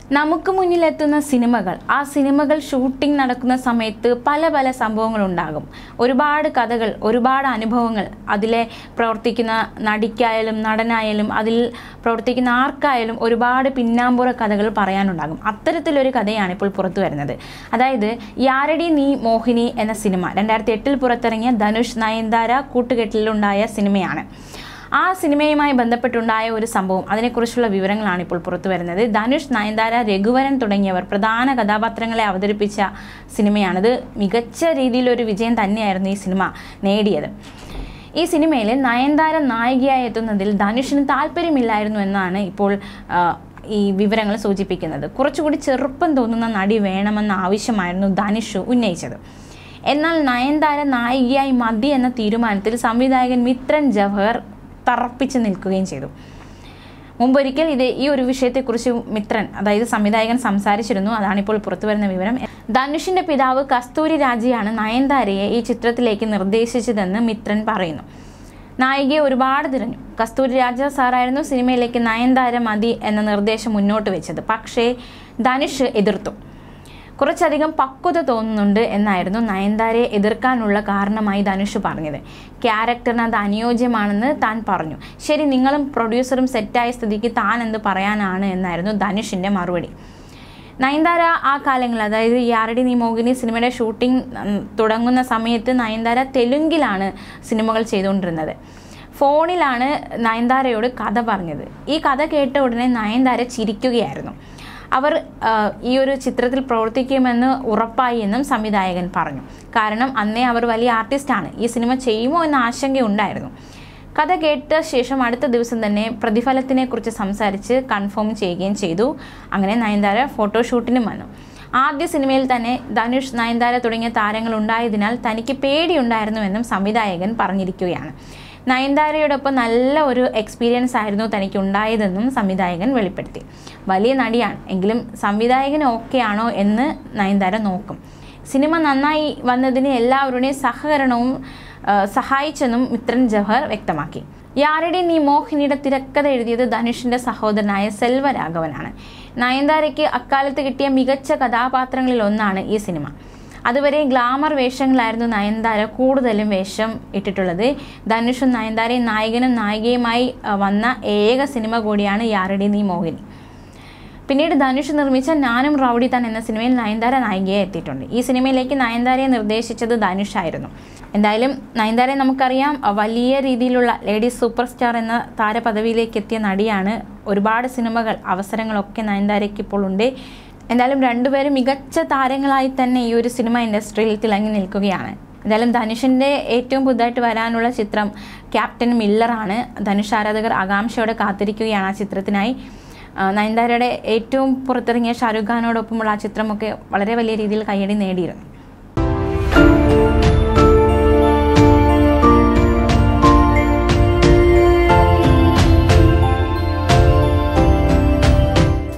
നമുക്ക് മുന്നിലെത്തുന്ന സിനിമകൾ ആ സിനിമകൾ ഷൂട്ടിംഗ് നടക്കുന്ന സമയത്ത് പല പല സംഭവങ്ങളുണ്ടാകും ഒരുപാട് കഥകൾ ഒരുപാട് അനുഭവങ്ങൾ അതിലെ പ്രവർത്തിക്കുന്ന നടിക്കായാലും നടനായാലും അതിൽ പ്രവർത്തിക്കുന്ന ആർക്കായാലും ഒരുപാട് പിന്നാമ്പുറ കഥകൾ പറയാനുണ്ടാകും അത്തരത്തിലൊരു കഥയാണ് ഇപ്പോൾ പുറത്തു വരുന്നത് അതായത് യാരടി നീ മോഹിനി എന്ന സിനിമ രണ്ടായിരത്തി എട്ടിൽ പുറത്തിറങ്ങിയ ധനുഷ് നയൻതാര കൂട്ടുകെട്ടിലുണ്ടായ സിനിമയാണ് ആ സിനിമയുമായി ബന്ധപ്പെട്ടുണ്ടായ ഒരു സംഭവം അതിനെക്കുറിച്ചുള്ള വിവരങ്ങളാണ് ഇപ്പോൾ പുറത്തു വരുന്നത് ധനുഷ് നയൻതാര രഘുവരൻ തുടങ്ങിയവർ പ്രധാന കഥാപാത്രങ്ങളെ അവതരിപ്പിച്ച സിനിമയാണിത് മികച്ച രീതിയിലൊരു വിജയം തന്നെയായിരുന്നു ഈ സിനിമ നേടിയത് ഈ സിനിമയിൽ നയൻതാര നായികയായി എത്തുന്നതിൽ ധനുഷിന് താല്പര്യമില്ലായിരുന്നു എന്നാണ് ഇപ്പോൾ ആ, ഈ വിവരങ്ങൾ സൂചിപ്പിക്കുന്നത് കുറച്ചുകൂടി ചെറുപ്പം തോന്നുന്ന നടി വേണമെന്ന ആവശ്യമായിരുന്നു ധനുഷ് ഉന്നയിച്ചത് എന്നാൽ നയൻതാര നായികയായി മതി എന്ന തീരുമാനത്തിൽ സംവിധായകൻ മിത്രൻ ജവഹർ തറപ്പിച്ച് നിൽക്കുകയും ചെയ്തു മുമ്പൊരിക്കൽ ഇത് ഈ ഒരു വിഷയത്തെക്കുറിച്ച് മിത്രൻ അതായത് സംവിധായകൻ സംസാരിച്ചിരുന്നു അതാണ് ഇപ്പോൾ പുറത്തു വരുന്ന വിവരം ധനുഷിന്റെ പിതാവ് കസ്തൂരി രാജയാണ് നയൻതാരയെ ഈ ചിത്രത്തിലേക്ക് നിർദ്ദേശിച്ചതെന്ന് മിത്രൻ പറയുന്നു നായികയെ ഒരുപാട് തിരഞ്ഞു കസ്തൂരി രാജ സാറായിരുന്നു സിനിമയിലേക്ക് നയൻതാര മതി എന്ന നിർദ്ദേശം മുന്നോട്ട് വെച്ചത് പക്ഷേ ധനുഷ് എതിർത്തു കുറച്ചധികം പക്വത തോന്നുന്നുണ്ട് എന്നായിരുന്നു നയൻതാരയെ എതിർക്കാനുള്ള കാരണമായി ധനുഷ് പറഞ്ഞത് ക്യാരക്ടറിന് അത് അനുയോജ്യമാണെന്ന് താൻ പറഞ്ഞു ശരി നിങ്ങളും പ്രൊഡ്യൂസറും സെറ്റായ സ്ഥിതിക്ക് താൻ എന്ത് പറയാനാണ് എന്നായിരുന്നു ധനുഷിൻ്റെ മറുപടി നയൻതാര ആ കാലങ്ങളിൽ അതായത് ഈ ആരടി നീ മോഹിനി സിനിമയുടെ ഷൂട്ടിംഗ് ഉം, തുടങ്ങുന്ന സമയത്ത് നയൻതാര തെലുങ്കിലാണ് സിനിമകൾ ചെയ്തുകൊണ്ടിരുന്നത് ഫോണിലാണ് നയൻതാരയോട് കഥ പറഞ്ഞത് ഈ കഥ കേട്ട ഉടനെ നയൻതാര ചിരിക്കുകയായിരുന്നു അവർ ആ, ഈ ഒരു ചിത്രത്തിൽ പ്രവർത്തിക്കുമെന്ന് ഉറപ്പായി എന്നും സംവിധായകൻ പറഞ്ഞു കാരണം അന്നേ അവർ വലിയ ആർട്ടിസ്റ്റാണ് ഈ സിനിമ ചെയ്യുമോ എന്ന ആശങ്കയുണ്ടായിരുന്നു കഥ കേട്ട ശേഷം അടുത്ത ദിവസം തന്നെ പ്രതിഫലത്തിനെ കുറിച്ച് സംസാരിച്ച് കൺഫേം ചെയ്യുകയും ചെയ്തു അങ്ങനെ നയൻതാര ഫോട്ടോഷൂട്ടിനും വന്നു ആദ്യ സിനിമയിൽ തന്നെ ധനുഷ് നയൻതാര തുടങ്ങിയ താരങ്ങൾ ഉണ്ടായതിനാൽ തനിക്ക് പേടിയുണ്ടായിരുന്നുവെന്നും സംവിധായകൻ പറഞ്ഞിരിക്കുകയാണ് നയൻതാരയോടൊപ്പം നല്ല ഒരു എക്സ്പീരിയൻസ് ആയിരുന്നു തനിക്ക് ഉണ്ടായതെന്നും സംവിധായകൻ വെളിപ്പെടുത്തി വലിയ നടിയാണ് എങ്കിലും സംവിധായകൻ ഓക്കെ ആണോ എന്ന് നയൻതാര നോക്കും സിനിമ നന്നായി വന്നതിന് എല്ലാവരുടെയും സഹകരണവും ആ, സഹായിച്ചെന്നും മിത്രൻ ജവഹർ വ്യക്തമാക്കി യാരുടെ നീ മോഹിനിയുടെ തിരക്കഥ എഴുതിയത് ധനുഷിന്റെ സഹോദരനായ സെൽവരാഘവനാണ് നയൻതാരയ്ക്ക് അക്കാലത്ത് കിട്ടിയ മികച്ച കഥാപാത്രങ്ങളിൽ ഒന്നാണ് ഈ സിനിമ അതുവരെ ഗ്ലാമർ വേഷങ്ങളായിരുന്നു നയൻതാര കൂടുതലും വേഷം ഇട്ടിട്ടുള്ളത് ധനുഷും നയൻതാരയും നായകനും നായികയുമായി ആ, വന്ന ഏക സിനിമ കൂടിയാണ് യാരടി നീ മോഹിനി പിന്നീട് ധനുഷ് നിർമ്മിച്ച ഞാനും റൗഡി താൻ എന്ന സിനിമയിൽ നയൻതാര നായികയെ എത്തിയിട്ടുണ്ട് ഈ സിനിമയിലേക്ക് നയൻതാരയെ നിർദ്ദേശിച്ചത് ധനുഷ് ആയിരുന്നു എന്തായാലും നയൻതാരയെ നമുക്കറിയാം അഹ് വലിയ രീതിയിലുള്ള ലേഡി സൂപ്പർ സ്റ്റാർ എന്ന താരപദവിയിലേക്ക് എത്തിയ നടിയാണ് ഒരുപാട് സിനിമകൾ അവസരങ്ങളൊക്കെ നയൻതാരയ്ക്ക് ഇപ്പോൾ ഉണ്ട് എന്തായാലും രണ്ടുപേരും മികച്ച താരങ്ങളായി തന്നെ ഈ ഒരു സിനിമ ഇൻഡസ്ട്രിയിൽ തിളങ്ങി നിൽക്കുകയാണ് എന്തായാലും ധനുഷിൻ്റെ ഏറ്റവും പുതുതായിട്ട് വരാനുള്ള ചിത്രം ക്യാപ്റ്റൻ മില്ലറാണ് ധനുഷ് ആരാധകർ ആകാംക്ഷയോടെ കാത്തിരിക്കുകയാണ് ആ ചിത്രത്തിനായി ആ, നയൻതാരയുടെ ഏറ്റവും പുറത്തിറങ്ങിയ ഷാരൂഖ് ഖാനോടൊപ്പമുള്ള ആ ചിത്രമൊക്കെ വളരെ വലിയ രീതിയിൽ കയ്യടി നേടിയിരുന്നു